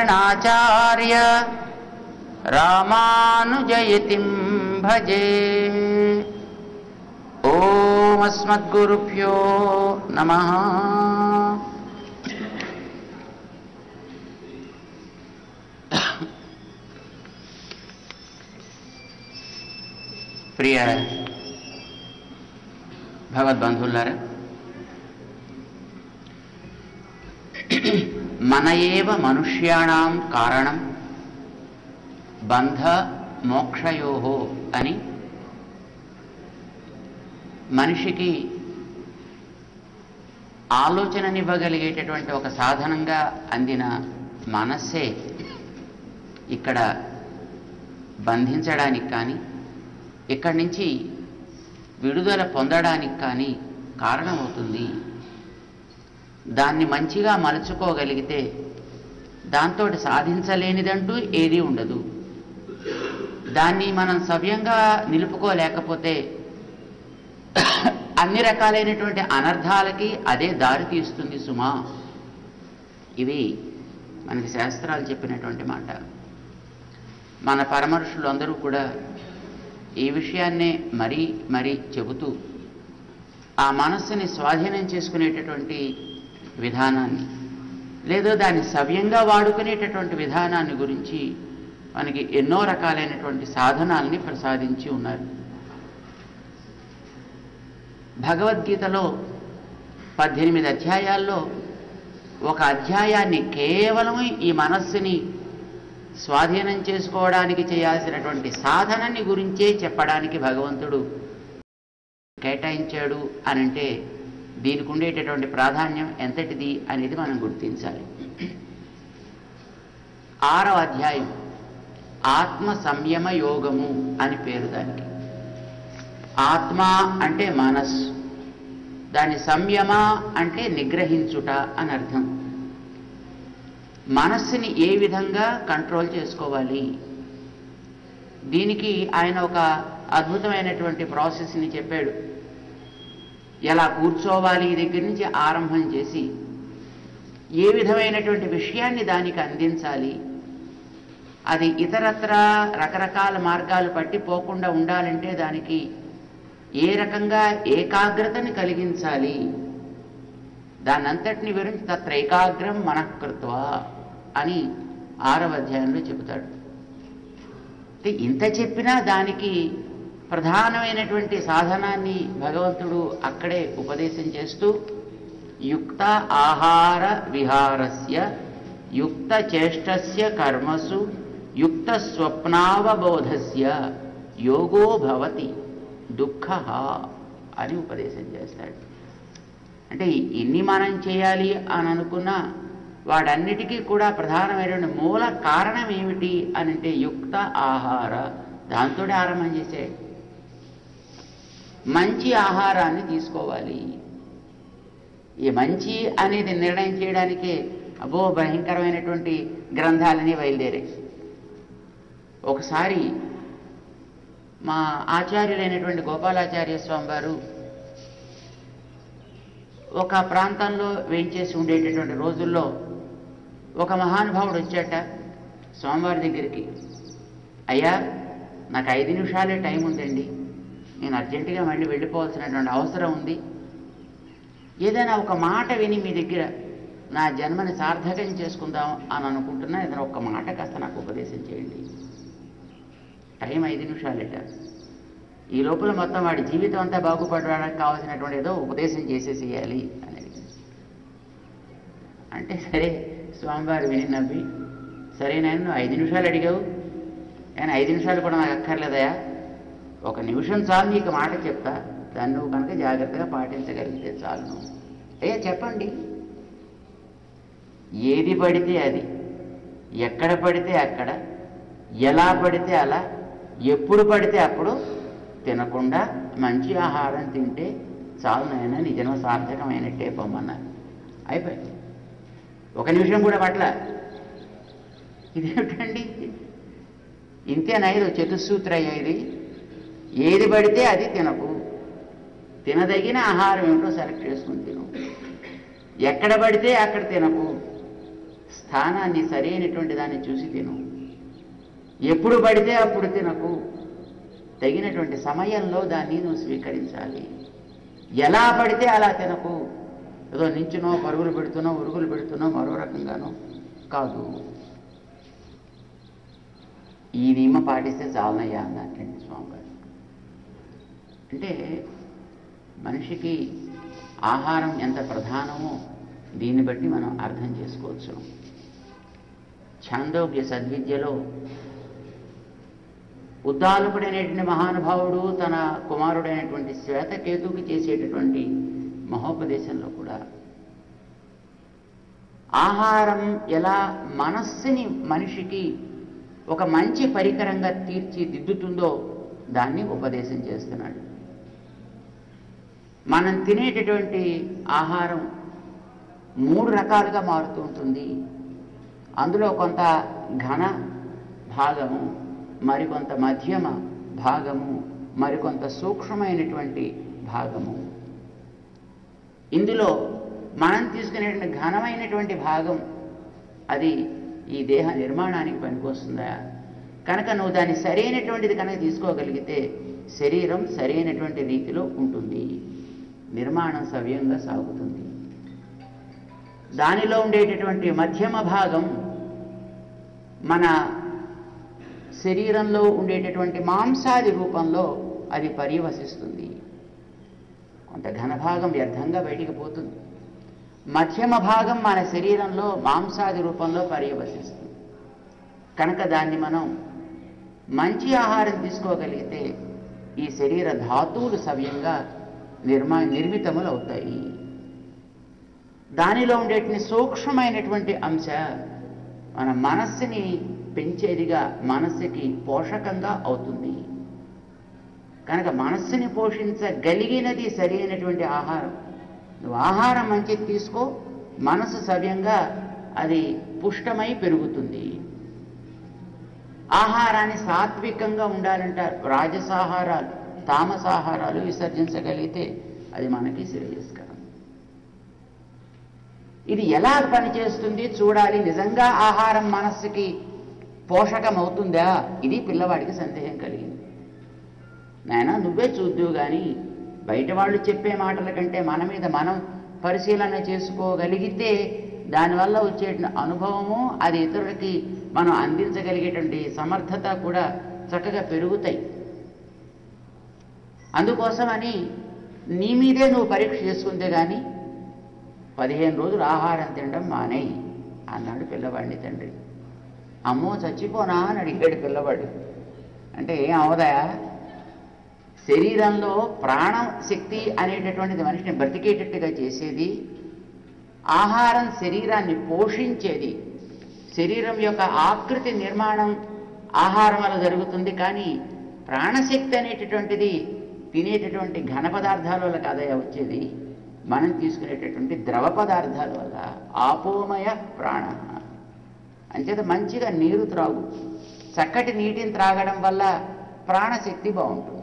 శంకరాచార్య రామానుజయతిం భజే ఓమస్మద్గురుభ్యో నమ ప్రియ భగవద్బంధువులారా మన ఏవ మనుష్యాణం కారణం బంధ మోక్షయో అని మనిషికి ఆలోచననివ్వగలిగేటటువంటి ఒక సాధనంగా అందిన మనస్సే ఇక్కడ బంధించడానికి కానీ ఇక్కడి నుంచి విడుదల పొందడానికి కానీ కారణమవుతుంది దాన్ని మంచిగా మలుచుకోగలిగితే దాంతో సాధించలేనిదంటూ ఏదీ ఉండదు దాన్ని మనం సవ్యంగా నిలుపుకోలేకపోతే అన్ని రకాలైనటువంటి అనర్థాలకి అదే దారి తీస్తుంది సుమా ఇవి మనకి శాస్త్రాలు చెప్పినటువంటి మాట మన పరమరుషులు అందరూ కూడా ఈ విషయాన్నే మరీ మరీ చెబుతూ ఆ మనస్సుని స్వాధీనం చేసుకునేటటువంటి విధానాన్ని లేదో దాన్ని సవ్యంగా వాడుకునేటటువంటి విధానాన్ని గురించి మనకి ఎన్నో రకాలైనటువంటి సాధనాల్ని ప్రసాదించి ఉన్నారు భగవద్గీతలో పద్దెనిమిది అధ్యాయాల్లో ఒక అధ్యాయాన్ని కేవలం ఈ మనస్సుని స్వాధీనం చేసుకోవడానికి చేయాల్సినటువంటి సాధనని గురించే చెప్పడానికి భగవంతుడు కేటాయించాడు అనంటే దీనికి ఉండేటటువంటి ప్రాధాన్యం ఎంతటిది అనేది మనం గుర్తించాలి ఆరవ అధ్యాయం ఆత్మ సంయమ యోగము అని పేరు దానికి ఆత్మ అంటే మనస్సు దాని సంయమ అంటే నిగ్రహించుట అని అర్థం మనస్సుని ఏ విధంగా కంట్రోల్ చేసుకోవాలి దీనికి ఆయన ఒక అద్భుతమైనటువంటి ప్రాసెస్ని చెప్పాడు ఎలా కూర్చోవాలి దగ్గర నుంచి ఆరంభం చేసి ఏ విధమైనటువంటి విషయాన్ని దానికి అందించాలి అది ఇతరత్ర రకరకాల మార్గాలు పట్టి పోకుండా ఉండాలంటే దానికి ఏ రకంగా ఏకాగ్రతని కలిగించాలి దాన్నంతటిని వివరించి తత్ర ఏకాగ్రం మనఃకృత్వ అని ఆరవ అధ్యాయంలో చెబుతాడు అంటే ఇంత చెప్పినా దానికి ప్రధానమైనటువంటి సాధనాన్ని భగవంతుడు అక్కడే ఉపదేశం చేస్తూ యుక్త ఆహార విహారస్య యుక్త చేష్టస్య కర్మసు యుక్త స్వప్నావబోధస్య యోగో భవతి దుఃఖ అని ఉపదేశం చేస్తాడు అంటే ఇన్ని మనం చేయాలి అని అనుకున్నా వాడన్నిటికీ కూడా ప్రధానమైనటువంటి మూల కారణం ఏమిటి అని అంటే యుక్త ఆహార దాంతో ఆరంభం చేసాడు మంచి ఆహారాన్ని తీసుకోవాలి ఈ మంచి అనేది నిర్ణయం చేయడానికే అబ్బో భయంకరమైనటువంటి గ్రంథాలని బయలుదేరాయి ఒకసారి మా ఆచార్యులైనటువంటి గోపాలాచార్య స్వామి వారు ఒక ప్రాంతంలో వేయించేసి ఉండేటటువంటి రోజుల్లో ఒక మహానుభావుడు వచ్చాట స్వామివారి దగ్గరికి అయ్యా నాకు ఐదు నిమిషాలే టైం ఉందండి నేను అర్జెంటుగా మళ్ళీ వెళ్ళిపోవాల్సినటువంటి అవసరం ఉంది ఏదైనా ఒక మాట విని మీ దగ్గర నా జన్మని సార్థకం చేసుకుందాం అని అనుకుంటున్నా ఏదైనా ఒక మాట కాస్త నాకు ఉపదేశం చేయండి టైం ఐదు నిమిషాలేట ఈ లోపల మొత్తం వాడి జీవితం అంతా బాగుపడడానికి కావాల్సినటువంటి ఏదో ఉపదేశం చేసేసేయాలి అని అంటే సరే స్వామివారు విని నవ్వి సరే నేను నువ్వు ఐదు నిమిషాలు అడిగావు నేను ఐదు నిమిషాలు కూడా నాకు అక్కర్లేదయా ఒక నిమిషం చాలు నీకు మాట చెప్తా దాన్ని నువ్వు కనుక జాగ్రత్తగా పాటించగలిగితే చాలు నువ్వు ఏ చెప్పండి ఏది పడితే అది ఎక్కడ పడితే అక్కడ ఎలా పడితే అలా ఎప్పుడు పడితే అప్పుడు తినకుండా మంచి ఆహారం తింటే చాలు నాయన నీ జన్మ సార్థకమైనట్టే పొమ్మన్నారు అయిపోయింది ఒక నిమిషం కూడా పట్ల ఇదేమిటండి ఇంతేనా ఇది చతుస్సూత్రయ్య ఇది ఏది పడితే అది తినకు తినదగిన ఆహారం ఏమిటో సెలెక్ట్ చేసుకుని తిను ఎక్కడ పడితే అక్కడ తినకు స్థానాన్ని సరైనటువంటి దాన్ని చూసి తిను ఎప్పుడు పడితే అప్పుడు తినకు తగినటువంటి సమయంలో దాన్ని నువ్వు స్వీకరించాలి ఎలా పడితే అలా తినకు ఏదో నించునో పరుగులు పెడుతున్నో ఉరుగులు పెడుతున్నో మరో రకంగానో కాదు ఈ నియమం పాటిస్తే చాలనయ్యా అన్నట్టండి స్వామివారు అంటే మనిషికి ఆహారం ఎంత ప్రధానమో దీన్ని బట్టి మనం అర్థం చేసుకోవచ్చు ఛాందోగ్య సద్విద్యలో ఉద్దాలకుడైనటువంటి మహానుభావుడు తన కుమారుడైనటువంటి శ్వేతకేతుకి చేసేటటువంటి మహోపదేశంలో కూడా ఆహారం ఎలా మనస్సుని మనిషికి ఒక మంచి పరికరంగా తీర్చిదిద్దుతుందో దాన్ని ఉపదేశం చేస్తున్నాడు మనం తినేటటువంటి ఆహారం మూడు రకాలుగా మారుతూ ఉంటుంది అందులో కొంత ఘన భాగము మరికొంత మధ్యమ భాగము మరికొంత సూక్ష్మమైనటువంటి భాగము ఇందులో మనం తీసుకునేటువంటి ఘనమైనటువంటి భాగం అది ఈ దేహ నిర్మాణానికి పనికొస్తుందా కనుక నువ్వు దాన్ని సరైనటువంటిది కనుక తీసుకోగలిగితే శరీరం సరైనటువంటి రీతిలో ఉంటుంది నిర్మాణం సవ్యంగా సాగుతుంది దానిలో ఉండేటటువంటి మధ్యమ భాగం మన శరీరంలో ఉండేటటువంటి మాంసాది రూపంలో అది పర్యవసిస్తుంది కొంత ఘనభాగం వ్యర్థంగా బయటికి పోతుంది మధ్యమ భాగం మన శరీరంలో మాంసాది రూపంలో పర్యవసిస్తుంది కనుక దాన్ని మనం మంచి ఆహారం తీసుకోగలిగితే ఈ శరీర ధాతువులు సవ్యంగా నిర్మా నిర్మితములు అవుతాయి దానిలో ఉండేటువంటి సూక్ష్మమైనటువంటి అంశ మన మనస్సుని పెంచేదిగా మనస్సుకి పోషకంగా అవుతుంది కనుక మనస్సుని పోషించగలిగినది సరి అయినటువంటి ఆహారం నువ్వు ఆహారం మంచిది తీసుకో మనసు సవ్యంగా అది పుష్టమై పెరుగుతుంది ఆహారాన్ని సాత్వికంగా ఉండాలంటారు రాజసాహారాలు తామసాహారాలు విసర్జించగలిగితే అది మనకి శ్రేయస్కరం ఇది ఎలా పనిచేస్తుంది చూడాలి నిజంగా ఆహారం మనస్సుకి పోషకం అవుతుందా ఇది పిల్లవాడికి సందేహం కలిగింది నాయన నువ్వే చూద్దువు కానీ బయట వాళ్ళు చెప్పే మాటల కంటే మన మీద మనం పరిశీలన చేసుకోగలిగితే దానివల్ల వచ్చే అనుభవము అది ఇతరులకి మనం అందించగలిగేటువంటి సమర్థత కూడా చక్కగా పెరుగుతాయి అందుకోసమని నీ మీదే నువ్వు పరీక్ష చేసుకుంటే కానీ పదిహేను రోజులు ఆహారం తినడం మానేయి అన్నాడు పిల్లవాడిని తండ్రి అమ్మో చచ్చిపోనా అని అడిగాడు పిల్లవాడు అంటే ఏం అవదా శరీరంలో ప్రాణం శక్తి అనేటటువంటిది మనిషిని బ్రతికేటట్టుగా చేసేది ఆహారం శరీరాన్ని పోషించేది శరీరం యొక్క ఆకృతి నిర్మాణం ఆహారం వల్ల జరుగుతుంది కానీ ప్రాణశక్తి అనేటటువంటిది తినేటటువంటి ఘన పదార్థాల వల్ల కాదయా వచ్చేది మనం తీసుకునేటటువంటి ద్రవ పదార్థాల వల్ల ఆపోమయ ప్రాణ అంచేత మంచిగా నీరు త్రాగు చక్కటి నీటిని త్రాగడం వల్ల ప్రాణశక్తి బాగుంటుంది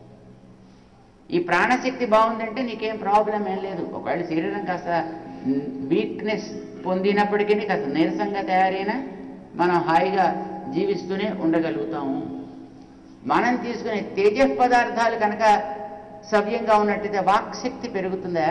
ఈ ప్రాణశక్తి బాగుందంటే నీకేం ప్రాబ్లం ఏం లేదు ఒకవేళ శరీరం కాస్త వీక్నెస్ పొందినప్పటికీ కాస్త నీరసంగా తయారైనా మనం హాయిగా జీవిస్తూనే ఉండగలుగుతాము మనం తీసుకునే తేజ పదార్థాలు కనుక సవ్యంగా ఉన్నట్టయితే వాక్శక్తి పెరుగుతుందా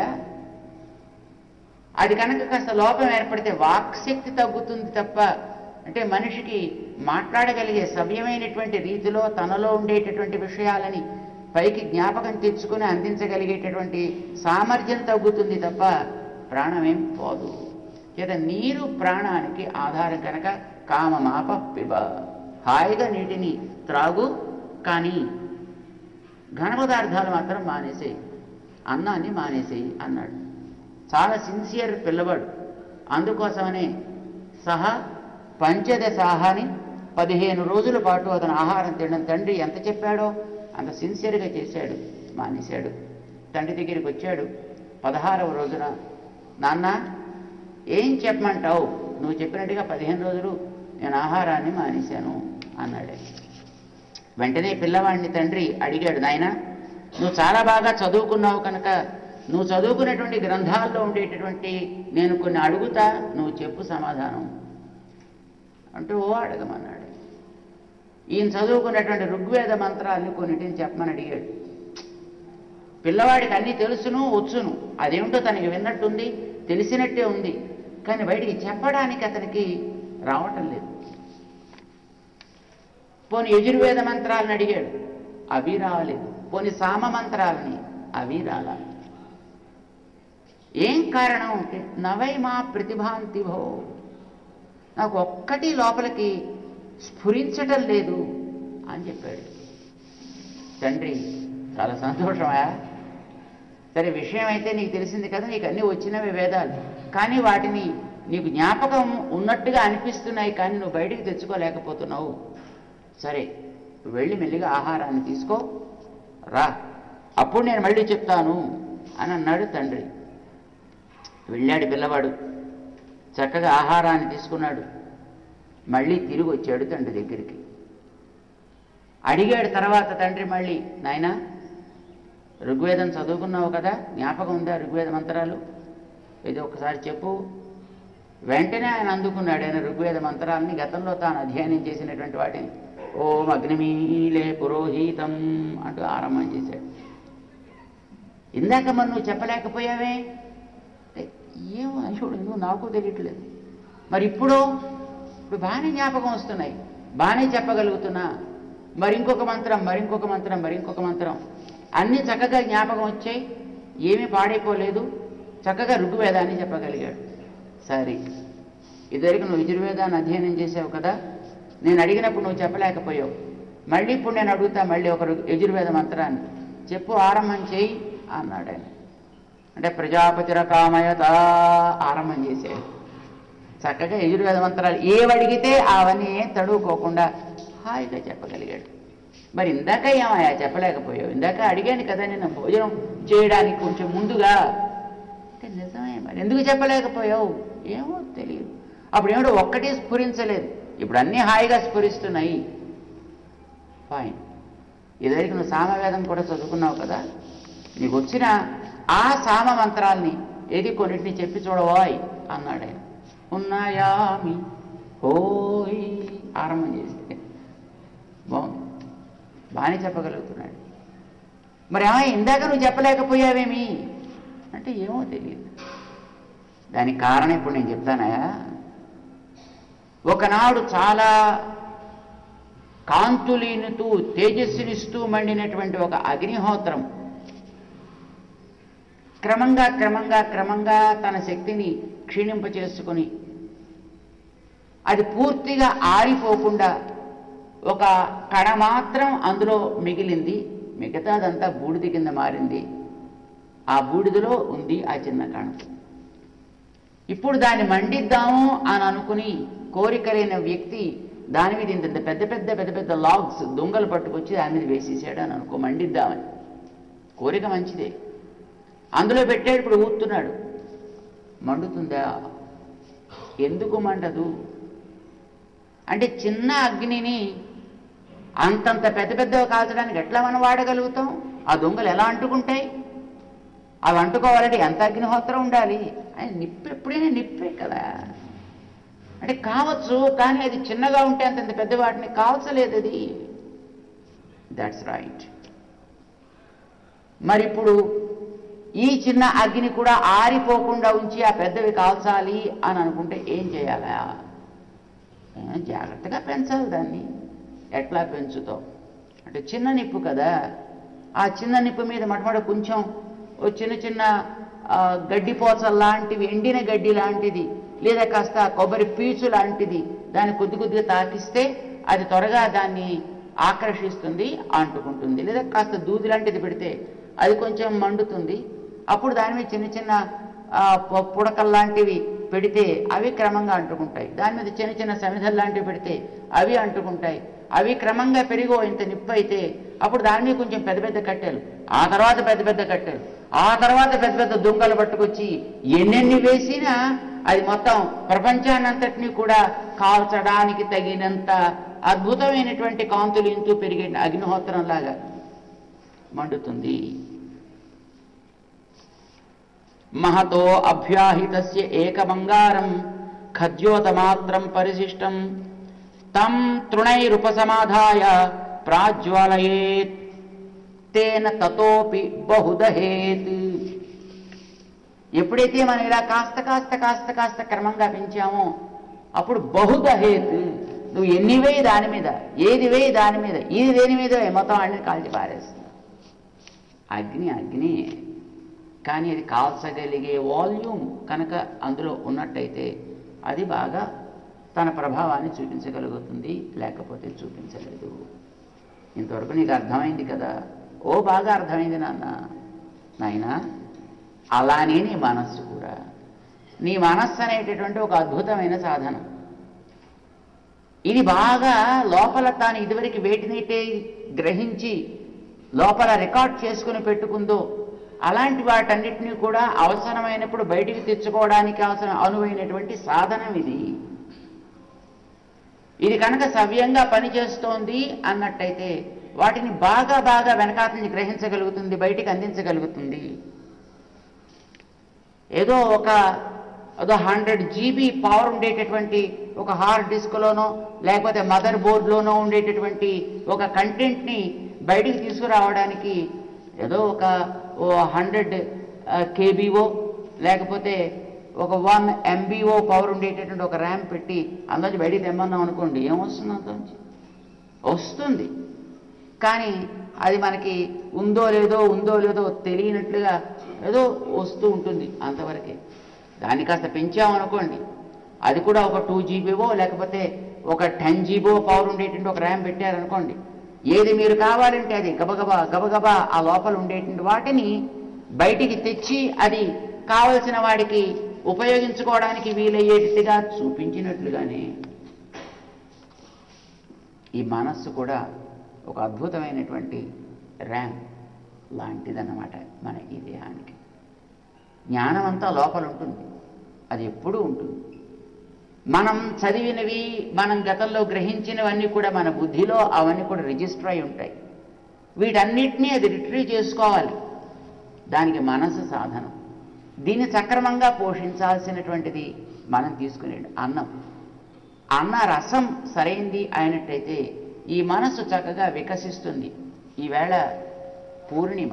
అది కనుక కాస్త లోపం ఏర్పడితే వాక్శక్తి తగ్గుతుంది తప్ప అంటే మనిషికి మాట్లాడగలిగే సవ్యమైనటువంటి రీతిలో తనలో ఉండేటటువంటి విషయాలని పైకి జ్ఞాపకం తెచ్చుకుని అందించగలిగేటటువంటి సామర్థ్యం తగ్గుతుంది తప్ప ప్రాణమేం పోదు చేత నీరు ప్రాణానికి ఆధారం కనుక కామమాప పిబ హాయిగా నీటిని త్రాగు కానీ ఘన పదార్థాలు మాత్రం మానేసేయి అన్నాన్ని మానేసేయి అన్నాడు చాలా సిన్సియర్ పిల్లవాడు అందుకోసమనే సహా పంచదశాహాని పదిహేను రోజుల పాటు అతను ఆహారం తినడం తండ్రి ఎంత చెప్పాడో అంత సిన్సియర్గా చేశాడు మానేశాడు తండ్రి దగ్గరికి వచ్చాడు పదహారవ రోజున నాన్న ఏం చెప్పమంటావు నువ్వు చెప్పినట్టుగా పదిహేను రోజులు నేను ఆహారాన్ని మానేశాను అన్నాడు వెంటనే పిల్లవాడిని తండ్రి అడిగాడు నాయన నువ్వు చాలా బాగా చదువుకున్నావు కనుక నువ్వు చదువుకున్నటువంటి గ్రంథాల్లో ఉండేటటువంటి నేను కొన్ని అడుగుతా నువ్వు చెప్పు సమాధానం అంటే ఓ అడగమన్నాడు ఈయన చదువుకున్నటువంటి ఋగ్వేద మంత్రాన్ని కొన్నిటిని చెప్పమని అడిగాడు పిల్లవాడికి అన్నీ తెలుసును వచ్చును అదేమిటో తనకి విన్నట్టుంది తెలిసినట్టే ఉంది కానీ బయటికి చెప్పడానికి అతనికి రావటం లేదు పోని యజుర్వేద మంత్రాలను అడిగాడు అవి రావలేదు పోని సామ మంత్రాలని అవి రాలా ఏం కారణం అంటే నవై మా ప్రతిభాంతిభో నాకు ఒక్కటి లోపలికి స్ఫురించటం లేదు అని చెప్పాడు తండ్రి చాలా సంతోషమా సరే విషయం అయితే నీకు తెలిసింది కదా నీకు అన్నీ వచ్చినవి వేదాలు కానీ వాటిని నీకు జ్ఞాపకం ఉన్నట్టుగా అనిపిస్తున్నాయి కానీ నువ్వు బయటికి తెచ్చుకోలేకపోతున్నావు సరే వెళ్ళి మెల్లిగా ఆహారాన్ని తీసుకో రా అప్పుడు నేను మళ్ళీ చెప్తాను అని అన్నాడు తండ్రి వెళ్ళాడు పిల్లవాడు చక్కగా ఆహారాన్ని తీసుకున్నాడు మళ్ళీ తిరిగి వచ్చాడు తండ్రి దగ్గరికి అడిగాడు తర్వాత తండ్రి మళ్ళీ నాయనా ఋగ్వేదం చదువుకున్నావు కదా జ్ఞాపకం ఉందా ఋగ్వేద మంత్రాలు ఇది ఒకసారి చెప్పు వెంటనే ఆయన అందుకున్నాడు ఆయన ఋగ్వేద మంత్రాలని గతంలో తాను అధ్యయనం చేసినటువంటి వాటిని ఓం అగ్నిమీలే పురోహితం అంటూ ఆరంభం చేశాడు ఇందాక మరి నువ్వు చెప్పలేకపోయావే అంటే, ఏమో అయ్యోడు నువ్వు నాకు తెలియట్లేదు మరి ఇప్పుడు ఇప్పుడు బాగానే జ్ఞాపకం వస్తున్నాయి బాగానే చెప్పగలుగుతున్నా మరి ఇంకొక మంత్రం మరి ఇంకొక మంత్రం మరి ఇంకొక మంత్రం అన్నీ చక్కగా జ్ఞాపకం వచ్చాయి ఏమీ పాడైపోలేదు చక్కగా ఋగ్వేదాన్ని చెప్పగలిగాడు సరే ఇదివరకు నువ్వు యజుర్వేదాన్ని అధ్యయనం చేసావు కదా నేను అడిగినప్పుడు నువ్వు చెప్పలేకపోయావు మళ్ళీ ఇప్పుడు నేను అడుగుతా మళ్ళీ ఒక ఋగ్- యజుర్వేద మంత్రాన్ని చెప్పు ఆరంభం చేయి అన్నాడు ఆయన అంటే ప్రజాపతిర కామయత ఆరంభం చేశాడు చక్కగా యజుర్వేద మంత్రాలు ఏవడిగితే అవన్నీ తడువుకోకుండా హాయిగా చెప్పగలిగాడు మరి ఇందాక ఏమయ్యా చెప్పలేకపోయావు ఇందాక అడిగాను కదా నేను భోజనం చేయడానికి కొంచెం ముందుగా అంటే నిజమే మరి ఎందుకు చెప్పలేకపోయావు ఏమో తెలియదు అప్పుడు ఏమిటో ఒక్కటి స్ఫురించలేదు ఇప్పుడు అన్నీ హాయిగా స్ఫురిస్తున్నాయి ఫైన్ ఇదివరకు నువ్వు సామవేదం కూడా చదువుకున్నావు కదా నీకు వచ్చిన ఆ సామ మంత్రాల్ని ఏది కొన్నిటిని చెప్పి చూడవాయ్ అన్నాడు ఆయన ఉన్నాయామి హోయ్ ఆరంభం చేసి బాగుంది బాగానే చెప్పగలుగుతున్నాడు మరి ఏమో ఇందాక నువ్వు చెప్పలేకపోయావేమి అంటే ఏమో తెలియదు దానికి కారణం ఇప్పుడు నేను చెప్తానయా ఒకనాడు చాలా కాంతులీనుతూ తేజస్సునిస్తూ మండినటువంటి ఒక అగ్నిహోత్రం క్రమంగా క్రమంగా క్రమంగా తన శక్తిని క్షీణింపచేసుకుని అది పూర్తిగా ఆరిపోకుండా ఒక కణ మాత్రం అందులో మిగిలింది మిగతాదంతా బూడిద కింద మారింది ఆ బూడిదలో ఉంది ఆ చిన్న కణం ఇప్పుడు దాన్ని మండిద్దాము అని అనుకుని కోరికలైన వ్యక్తి దాని మీద ఇంత ఇంత పెద్ద పెద్ద పెద్ద పెద్ద లాగ్స్ దొంగలు పట్టుకొచ్చి దాని మీద వేసేసాడు అని అనుకో మండిద్దామని కోరిక మంచిదే అందులో పెట్టాడు ఇప్పుడు ఊతున్నాడు మండుతుందా ఎందుకు మండదు అంటే చిన్న అగ్నిని అంతంత పెద్ద పెద్దవి కాల్చడానికి ఎట్లా మనం వాడగలుగుతాం ఆ దొంగలు ఎలా అంటుకుంటాయి అవి అంటుకోవాలంటే ఎంత అగ్నిహోత్రం ఉండాలి అని నిప్పు ఎప్పుడైనా నిప్పే కదా అంటే కావచ్చు కానీ అది చిన్నగా ఉంటే అంతంత పెద్ద వాటిని కాల్చలేదు అది దట్స్ రైట్ మరి ఇప్పుడు ఈ చిన్న అగ్ని కూడా ఆరిపోకుండా ఉంచి ఆ పెద్దవి కాల్చాలి అని అనుకుంటే ఏం చేయాలా ఏ, జాగ్రత్తగా పెంచాలి దాన్ని ఎట్లా పెంచుతావు అంటే చిన్న నిప్పు కదా ఆ చిన్న నిప్పు మీద మటమట కొంచెం ఓ చిన్న చిన్న ఆ, గడ్డి పోచ లాంటివి ఎండిన గడ్డి లాంటిది లేదా కాస్త కొబ్బరి పీచు లాంటిది దాన్ని కొద్ది కొద్దిగా తాకిస్తే అది త్వరగా దాన్ని ఆకర్షిస్తుంది అంటుకుంటుంది లేదా కాస్త దూది లాంటిది పెడితే అది కొంచెం మండుతుంది అప్పుడు దాని మీద చిన్న చిన్న ఆ, పు- పుడకలు లాంటివి పెడితే అవి క్రమంగా అంటుకుంటాయి దాని మీద చిన్న చిన్న సమిధలు లాంటివి పెడితే అవి అంటుకుంటాయి అవి క్రమంగా పెరిగో ఇంత నిప్పు అయితే అప్పుడు దాని మీద కొంచెం పెద్ద పెద్ద కట్టెలు ఆ తర్వాత పెద్ద పెద్ద కట్టెలు ఆ తర్వాత పెద్ద పెద్ద దుంగలు పట్టుకొచ్చి ఎన్నెన్ని వేసినా అది మొత్తం ప్రపంచాన్నంతటినీ కూడా కాల్చడానికి తగినంత అద్భుతమైనటువంటి కాంతులు ఇంతూ పెరిగే అగ్నిహోత్రం లాగా మండుతుంది మహతో అభ్యాహితస్య ఏకమంగారం ఖద్యోతమాత్రం పరిశిష్టం తం తృణైరుపసమాధాయ ప్రాజ్వలయేత్ తేన తతోపి బహుదహేత్ ఎప్పుడైతే మనం ఇలా కాస్త కాస్త కాస్త కాస్త క్రమంగా పెంచామో అప్పుడు బహుదహేత్ నువ్వు ఎన్ని వేయి దాని మీద ఏది వేయి దాని మీద ఇది దేని మీద మొత్తం అన్ని కాల్చి పారేస్తుంది అగ్ని అగ్ని కానీ అది కాల్చగలిగే వాల్యూమ్ కనుక అందులో ఉన్నట్టయితే అది బాగా తన ప్రభావాన్ని చూపించగలుగుతుంది లేకపోతే చూపించలేదు ఇంతవరకు నీకు అర్థమైంది కదా ఓ బాగా అర్థమైంది నాన్న నాయనా అలానే నీ మనస్సు కూడా నీ మనస్సు అనేటటువంటి ఒక అద్భుతమైన సాధనం ఇది బాగా లోపల తాను ఇదివరకు వేటినైతే గ్రహించి లోపల రికార్డ్ చేసుకుని పెట్టుకుందో అలాంటి వాటన్నిటినీ కూడా అవసరమైనప్పుడు బయటికి తెచ్చుకోవడానికి అవసరం అనువైనటువంటి సాధనం ఇది ఇది కనుక సవ్యంగా పనిచేస్తోంది అన్నట్టయితే వాటిని బాగా బాగా వెనకాతని గ్రహించగలుగుతుంది బయటికి అందించగలుగుతుంది ఏదో ఒక ఏదో హండ్రెడ్ జీబీ పవర్ ఉండేటటువంటి ఒక హార్డ్ డిస్క్లోనో లేకపోతే మదర్ బోర్డ్లోనో ఉండేటటువంటి ఒక కంటెంట్ని బయటికి తీసుకురావడానికి ఏదో ఒక ఓ హండ్రెడ్ కేబీఓ లేకపోతే ఒక వన్ ఎంబీఓ పవర్ ఉండేటటువంటి ఒక ర్యామ్ పెట్టి అందులోంచి బయటికి తెమ్మన్నాం అనుకోండి ఏమొస్తుంది అందులోంచి వస్తుంది కానీ అది మనకి ఉందో లేదో ఉందో లేదో తెలియనట్లుగా ఏదో వస్తూ ఉంటుంది అంతవరకే దాన్ని కాస్త పెంచామనుకోండి అది కూడా ఒక టూ జీబీవో లేకపోతే ఒక టెన్ జీబో పవర్ ఉండేటువంటి ఒక ర్యామ్ పెట్టారనుకోండి ఏది మీరు కావాలంటే అది గబగబా గబగబా ఆ లోపల ఉండేటువంటి వాటిని బయటికి తెచ్చి అది కావలసిన వాడికి ఉపయోగించుకోవడానికి వీలయ్యేట్టుగా చూపించినట్లుగానే ఈ మనస్సు కూడా ఒక అద్భుతమైనటువంటి ర్యామ్ లాంటిదన్నమాట మన ఈ దేహానికి జ్ఞానం అంతా లోపల ఉంటుంది అది ఎప్పుడూ ఉంటుంది మనం చదివినవి మనం గతంలో గ్రహించినవన్నీ కూడా మన బుద్ధిలో అవన్నీ కూడా రిజిస్టర్ అయి ఉంటాయి వీటన్నిటినీ అది రిట్రీవ్ చేసుకోవాలి దానికి మనసు సాధనం దీన్ని సక్రమంగా పోషించాల్సినటువంటిది మనం తీసుకునే అన్నం అన్న రసం సరైంది అయినట్టయితే ఈ మనసు చక్కగా వికసిస్తుంది ఈవేళ పూర్ణిమ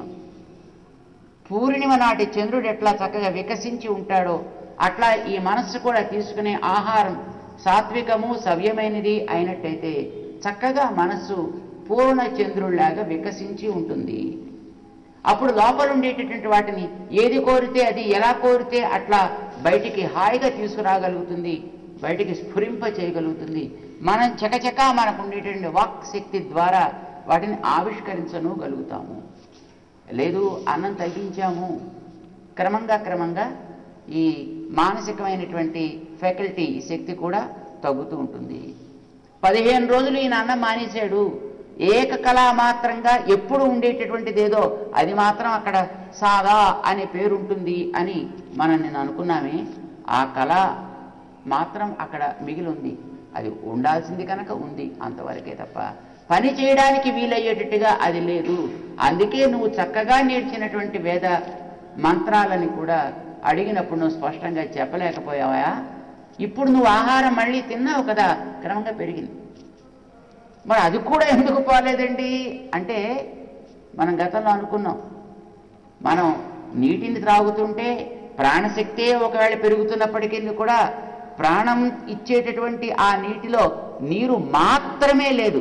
పూర్ణిమ నాటి చంద్రుడు ఎట్లా చక్కగా వికసించి ఉంటాడో అట్లా ఈ మనస్సు కూడా తీసుకునే ఆహారం సాత్వికము సవ్యమైనది అయినట్టయితే చక్కగా మనస్సు పూర్ణ చంద్రుడిలాగా వికసించి ఉంటుంది అప్పుడు లోపల ఉండేటటువంటి వాటిని ఏది కోరితే అది ఎలా కోరితే అట్లా బయటికి హాయిగా తీసుకురాగలుగుతుంది బయటికి స్ఫురింప చేయగలుగుతుంది మనం చకచకా మనకు ఉండేటువంటి వాక్ శక్తి ద్వారా వాటిని ఆవిష్కరించను గలుగుతాము లేదు అన్నం తగ్గించాము క్రమంగా క్రమంగా ఈ మానసికమైనటువంటి ఫ్యాకల్టీ ఈ శక్తి కూడా తగ్గుతూ ఉంటుంది పదిహేను రోజులు ఈయన అన్నం మానేశాడు ఏకకళా మాత్రంగా ఎప్పుడు ఉండేటటువంటిది ఏదో అది మాత్రం అక్కడ సాదా అనే పేరు ఉంటుంది అని మనం నేను అనుకున్నామే ఆ కళ మాత్రం అక్కడ మిగిలి ఉంది అది ఉండాల్సింది కనుక ఉంది అంతవరకే తప్ప పని చేయడానికి వీలయ్యేటట్టుగా అది లేదు అందుకే నువ్వు చక్కగా నేర్చినటువంటి వేద మంత్రాలని కూడా అడిగినప్పుడు నువ్వు స్పష్టంగా చెప్పలేకపోయావా ఇప్పుడు నువ్వు ఆహారం మళ్ళీ తిన్నావు కదా క్రమంగా పెరిగింది మరి అది కూడా ఎందుకు పోలేదండి అంటే మనం గతంలో అనుకున్నాం మనం నీటిని త్రాగుతుంటే ప్రాణశక్తే ఒకవేళ పెరుగుతున్నప్పటికీ కూడా ప్రాణం ఇచ్చేటటువంటి ఆ నీటిలో నీరు మాత్రమే లేదు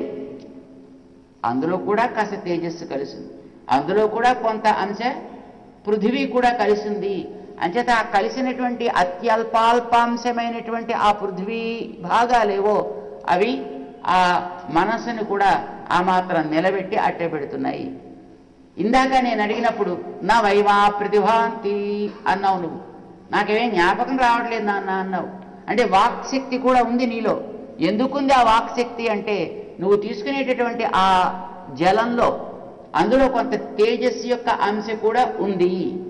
అందులో కూడా కాస్త తేజస్సు కలిసింది అందులో కూడా కొంత అంశ పృథివీ కూడా కలిసింది అంచేత ఆ కలిసినటువంటి అత్యల్పాల్పాంశమైనటువంటి ఆ పృథివీ భాగాలేవో అవి ఆ మనస్సును కూడా ఆ మాత్రం నిలబెట్టి అట్టే పెడుతున్నాయి ఇందాక నేను అడిగినప్పుడు నా వైవా ప్రతిభాంతి అన్నావు నువ్వు నాకేమేం జ్ఞాపకం రావట్లేదు నాన్న అన్నావు అంటే వాక్శక్తి కూడా ఉంది నీలో ఎందుకుంది ఆ వాక్శక్తి అంటే నువ్వు తీసుకునేటటువంటి ఆ జలంలో అందులో కొంత తేజస్సు యొక్క అంశ కూడా ఉంది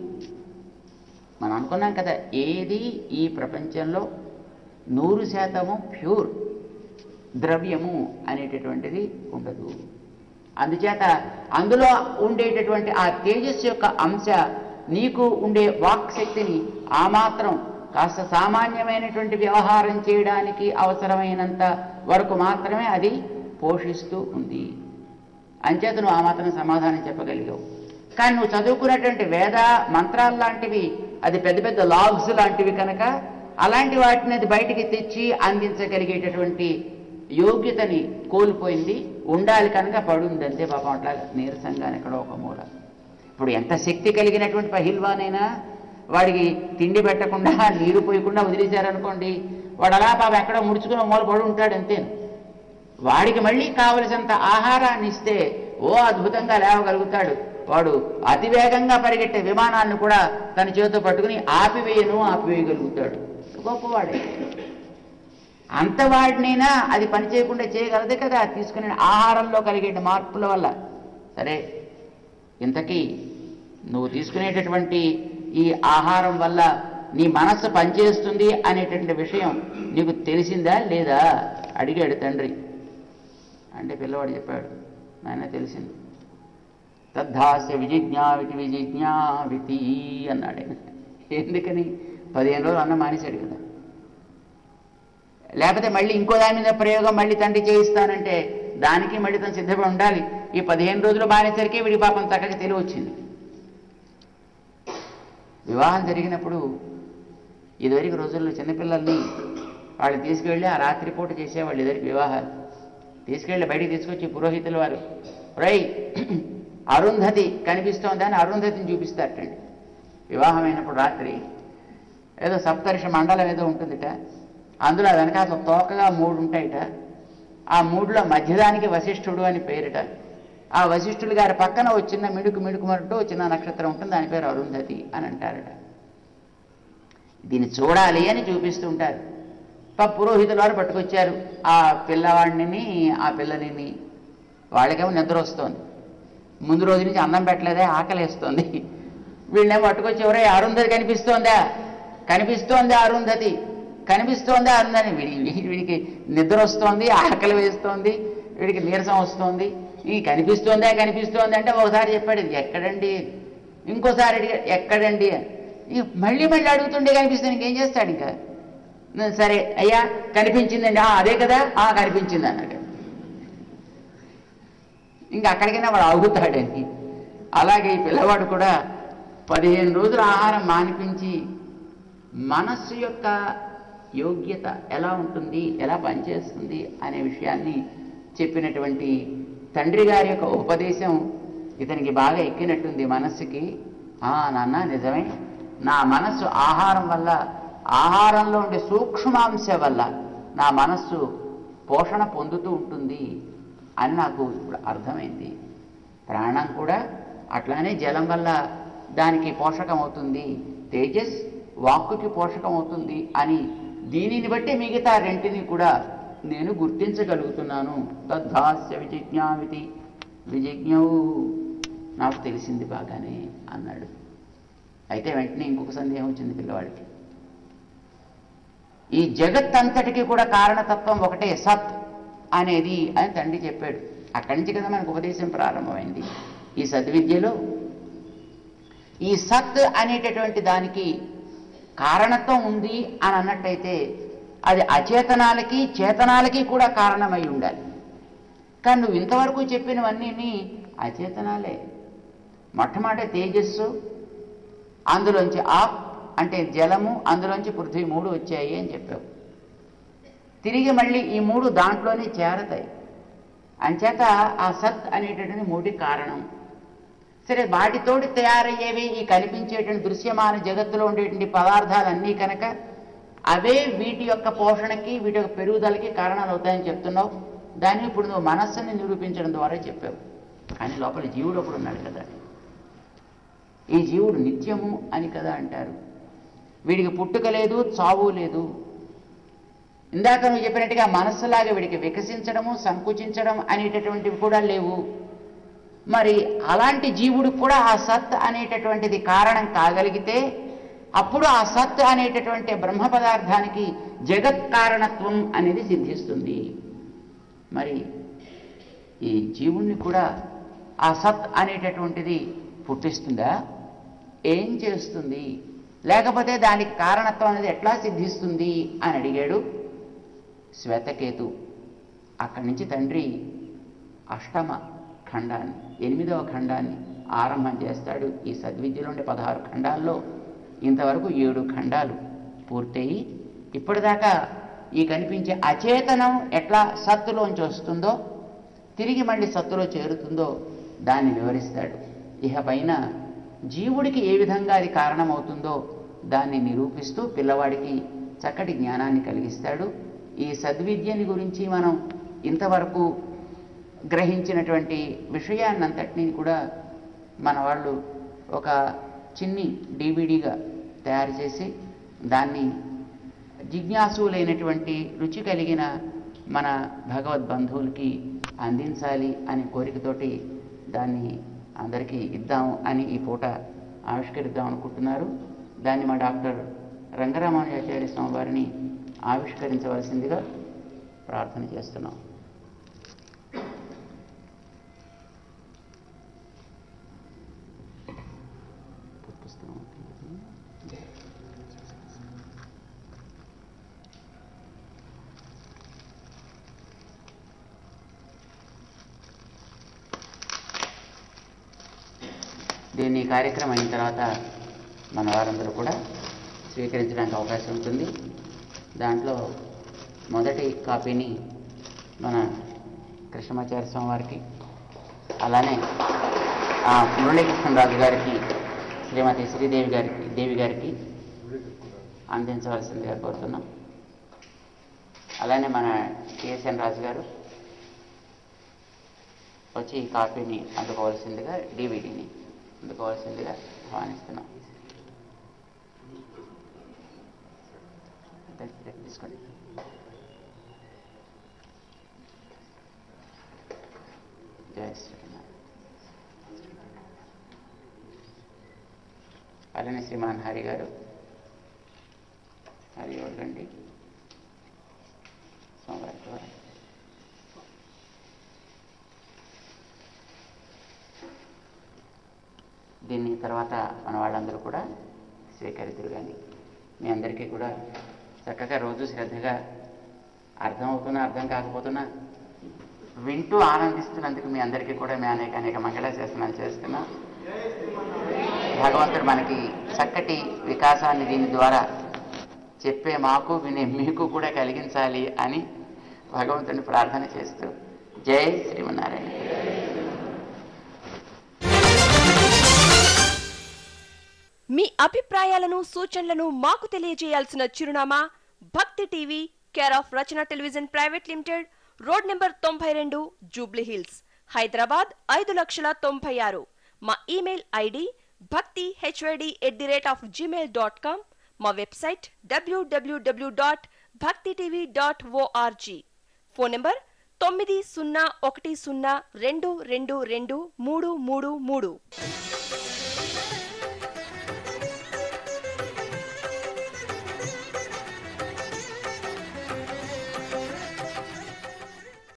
మనం అనుకున్నాం కదా ఏది ఈ ప్రపంచంలో నూరు శాతము ప్యూర్ ద్రవ్యము అనేటటువంటిది ఉండదు అందుచేత అందులో ఉండేటటువంటి ఆ తేజస్సు యొక్క అంశ నీకు ఉండే వాక్ శక్తిని ఆ మాత్రం కాస్త సామాన్యమైనటువంటి వ్యవహారం చేయడానికి అవసరమైనంత వరకు మాత్రమే అది పోషిస్తూ ఉంది అంచేత నువ్వు ఆ మాత్రం సమాధానం చెప్పగలిగావు కానీ నువ్వు చదువుకున్నటువంటి వేద మంత్రాలు లాంటివి అది పెద్ద పెద్ద లాగ్స్ లాంటివి కనుక అలాంటి వాటిని అది బయటికి తెచ్చి అందించగలిగేటటువంటి యోగ్యతని కోల్పోయింది ఉండాలి కనుక పడుంది అంతే పాపం అట్లా నీరసంగా ఎక్కడో ఒక మూల ఇప్పుడు ఎంత శక్తి కలిగినటువంటి పహిల్వానైనా వాడికి తిండి పెట్టకుండా నీరు పోయకుండా వదిలేశారనుకోండి వాడు అలా పాపం ఎక్కడో ముడుచుకుని మూల పడి ఉంటాడు అంతే వాడికి మళ్ళీ కావలసినంత ఆహారాన్ని ఇస్తే ఓ అద్భుతంగా లేవగలుగుతాడు వాడు అతివేగంగా పరిగెట్టే విమానాన్ని కూడా తన చేతితో పట్టుకుని ఆపివేయను ఆపివేయగలుగుతాడు గొప్పవాడే అంత వాడినైనా అది పని చేయకుండా చేయగలదు కదా తీసుకునే ఆహారంలో కలిగే మార్పుల వల్ల సరే ఇంతకీ నువ్వు తీసుకునేటటువంటి ఈ ఆహారం వల్ల నీ మనస్సు పనిచేస్తుంది అనేటటువంటి విషయం నీకు తెలిసిందా లేదా అడిగాడు తండ్రి అంటే పిల్లవాడు చెప్పాడు నాయన తెలిసింది తద్ధాస్య విజిజ్ఞావితి విజిజ్ఞావితి అన్నాడు ఆయన ఎందుకని పదిహేను రోజులు అన్నం మానేశాడు కదా లేకపోతే మళ్ళీ ఇంకో దాని మీద ప్రయోగం మళ్ళీ తండ్రి చేయిస్తానంటే దానికి మళ్ళీ తను సిద్ధపడి ఉండాలి ఈ పదిహేను రోజులు మానేసరికి వీడి పాపం చక్కగా తెలివి వచ్చింది వివాహం జరిగినప్పుడు ఇదివరకు రోజుల్లో చిన్నపిల్లల్ని వాళ్ళు తీసుకువెళ్ళి ఆ రాత్రిపూట చేసేవాళ్ళు ఇదివరకు వివాహాలు తీసుకెళ్ళి బయటికి తీసుకొచ్చి పురోహితుల వారు రై అరుంధతి కనిపిస్తోందని అరుంధతిని చూపిస్తారటండి వివాహమైనప్పుడు రాత్రి ఏదో సప్తర్షి మండలం ఏదో ఉంటుందిట అందులో వెనకాల తోకగా మూడు ఉంటాయిట ఆ మూడులో మధ్యదానికి వశిష్ఠుడు అని పేరిట ఆ వశిష్ఠుడు గారి పక్కన ఓ చిన్న మిడుకు మిడుకుమరుటూ ఓ చిన్న నక్షత్రం ఉంటుంది దాని పేరు అరుంధతి అని అంటారట దీన్ని చూడాలి అని చూపిస్తుంటారు పాప పురోహితుల వారు పట్టుకొచ్చారు ఆ పిల్లవాడిని ఆ పిల్లనిని వాళ్ళకేమో నిద్ర వస్తోంది ముందు రోజు నుంచి అన్నం పెట్టలేదే ఆకలేస్తోంది వీళ్ళేమో పట్టుకొచ్చి ఎవరే అరుంధతి కనిపిస్తోందా కనిపిస్తోందా అరుంధతి కనిపిస్తోందా అరుంధతి వీడి వీడికి నిద్ర వస్తోంది ఆకలి వేస్తోంది వీడికి నీరసం వస్తోంది ఈ కనిపిస్తోందా కనిపిస్తోంది అంటే ఒకసారి చెప్పాడు ఇది ఎక్కడండి ఇంకోసారి అడిగా ఎక్కడండి ఈ మళ్ళీ మళ్ళీ అడుగుతుండే కనిపిస్తుంది ఇంకేం చేస్తాడు ఇంకా సరే అయ్యా కనిపించిందండి "ఆ, అదే కదా ఆ కనిపించింది అన్నాడు ఇంకా అక్కడికైనా వాడు ఆగుతాడని అలాగే ఈ పిల్లవాడు కూడా పదిహేను రోజులు ఆహారం మానిపించి మనస్సు యొక్క యోగ్యత ఎలా ఉంటుంది ఎలా పనిచేస్తుంది అనే విషయాన్ని చెప్పినటువంటి తండ్రి గారి యొక్క ఉపదేశం ఇతనికి బాగా ఎక్కినట్టుంది మనస్సుకి ఆ నాన్న నిజమే నా మనస్సు ఆహారం వల్ల ఆహారంలో ఉండే సూక్ష్మాంశ వల్ల నా మనస్సు పోషణ పొందుతూ ఉంటుంది అని నాకు ఇప్పుడు అర్థమైంది ప్రాణం కూడా అట్లానే జలం వల్ల దానికి పోషకం అవుతుంది తేజస్ వాక్కుకి పోషకం అవుతుంది అని దీనిని బట్టి మిగతా రెంటిని కూడా నేను గుర్తించగలుగుతున్నాను తద్ధాస్య విజిజ్ఞావితి విజిజ్ఞవు నాకు తెలిసింది బాగానే అన్నాడు అయితే వెంటనే ఇంకొక సందేహం వచ్చింది పిల్లవాడికి ఈ జగత్ అంతటికి కూడా కారణతత్వం ఒకటే సత్ అనేది అని తండ్రి చెప్పాడు అక్కడి నుంచి కదా మనకు ఉపదేశం ప్రారంభమైంది ఈ సద్విద్యలో ఈ సత్ అనేటటువంటి దానికి కారణత్వం ఉంది అని అన్నట్టయితే అది అచేతనాలకి చేతనాలకి కూడా కారణమై ఉండాలి కానీ నువ్వు ఇంతవరకు చెప్పినవన్నీ అచేతనాలే మొట్టమొదటి తేజస్సు అందులోంచి ఆప్ అంటే జలము అందులోంచి పృథ్వీ మూడు వచ్చాయి అని చెప్పావు తిరిగి మళ్ళీ ఈ మూడు దాంట్లోనే చేరతాయి అంచేత ఆ సత్ అనేటటువంటి మూడి కారణం సరే వాటితోటి తయారయ్యేవి ఈ కనిపించేటువంటి దృశ్యమాన జగత్తులో ఉండేటువంటి పదార్థాలన్నీ కనుక అవే వీటి యొక్క పోషణకి వీటి యొక్క పెరుగుదలకి కారణాలు అవుతాయని చెప్తున్నావు దాన్ని ఇప్పుడు నువ్వు మనస్సుని నిరూపించడం ద్వారా చెప్పావు కానీ లోపల జీవుడు ఒకడు ఉన్నాడు కదా ఈ జీవుడు నిత్యము అని కదా అంటారు వీడికి పుట్టుక లేదు చావు లేదు ఇందాక నువ్వు చెప్పినట్టుగా మనస్సులాగా వీడికి వికసించడము సంకుచించడం అనేటటువంటివి కూడా లేవు మరి అలాంటి జీవుడికి కూడా ఆ సత్ అనేటటువంటిది కారణం కాగలిగితే అప్పుడు ఆ సత్ అనేటటువంటి బ్రహ్మ పదార్థానికి జగత్ కారణత్వం అనేది సిద్ధిస్తుంది మరి ఈ జీవుణ్ణి కూడా ఆ సత్ అనేటటువంటిది పుట్టిస్తుందా ఏం చేస్తుంది లేకపోతే దానికి కారణత్వం అనేది ఎట్లా సిద్ధిస్తుంది అని అడిగాడు శ్వేతకేతు అక్కడి నుంచి తండ్రి అష్టమ ఖండాన్ని ఎనిమిదవ ఖండాన్ని ఆరంభం చేస్తాడు ఈ సద్విద్యలో ఉండే పదహారు ఖండాల్లో ఇంతవరకు ఏడు ఖండాలు పూర్తయి ఇప్పటిదాకా ఈ కనిపించే అచేతనం ఎట్లా సత్తులోంచి వస్తుందో తిరిగి మళ్ళీ సత్తులో చేరుతుందో దాన్ని వివరిస్తాడు ఇహ పైన జీవుడికి ఏ విధంగా అది కారణమవుతుందో దాన్ని నిరూపిస్తూ పిల్లవాడికి చక్కటి జ్ఞానాన్ని కలిగిస్తాడు ఈ సద్విద్యని గురించి మనం ఇంతవరకు గ్రహించినటువంటి విషయాన్నంతటినీ కూడా మన వాళ్ళు ఒక చిన్ని డివిడిగా తయారు చేసి దాన్ని జిజ్ఞాసులైనటువంటి రుచి కలిగిన మన భగవద్ బంధువులకి అందించాలి అనే కోరికతోటి దాన్ని అందరికీ ఇద్దాం అని ఈ పూట ఆవిష్కరిద్దాం అనుకుంటున్నారు దాన్ని మా డాక్టర్ రంగరామానుజాచార్య స్వామి వారిని ఆవిష్కరించవలసిందిగా ప్రార్థన చేస్తున్నాం పుస్తకం దీన్ని ఈ కార్యక్రమం అయిన తర్వాత మన వారందరూ కూడా స్వీకరించడానికి అవకాశం ఉంటుంది దాంట్లో మొదటి కాపీని మన కృష్ణమాచార్య స్వామి వారికి అలానే ఆ, మురళీకృష్ణరాజు గారికి శ్రీమతి శ్రీదేవి గారికి దేవి గారికి అందించవలసిందిగా కోరుతున్నాం అలానే మన కేఎస్ఎన్ రాజు గారు వచ్చి ఈ కాపీని అందుకోవాల్సిందిగా డివిడిని అందుకోవాల్సిందిగా ఆహ్వానిస్తున్నాం తీసుకోండి జయ శ్రీరామ్ అలానే శ్రీమాన్ హరి గారు హరి రండి సోమవారి ద్వారా దీన్ని తర్వాత మన వాళ్ళందరూ కూడా స్వీకరిద్దరు కానీ మీ అందరికీ కూడా చక్కగా రోజు శ్రద్ధగా అర్థమవుతున్నా అర్థం కాకపోతున్నా వింటూ ఆనందిస్తున్నందుకు మీ అందరికీ కూడా మీ అనేక అనేక మంగళాశాసనాలు చేస్తున్నా భగవంతుడు మనకి చక్కటి వికాసాన్ని దీని ద్వారా చెప్పే మాకు వినే మీకు కూడా కలిగించాలి అని భగవంతుని ప్రార్థన చేస్తూ జై శ్రీమన్నారాయణ మీ అభిప్రాయాలను సూచనలను మాకు తెలియజేయాల్సిన చిరునామా Bhakti TV care of Rachana television private limited road number తొంభై రెండు జూబ్లీ హిల్స్ హైదరాబాద్ ఐదు లక్షల తొంభై ఆరు మా email ID Bhakti HYD at the rate of Gmail dot com మా website WWW dot Bhakti TV dot ORG phone number తొమ్మిది సున్నా ఒకటి సున్నా రెండు రెండు రెండు మూడు మూడు మూడు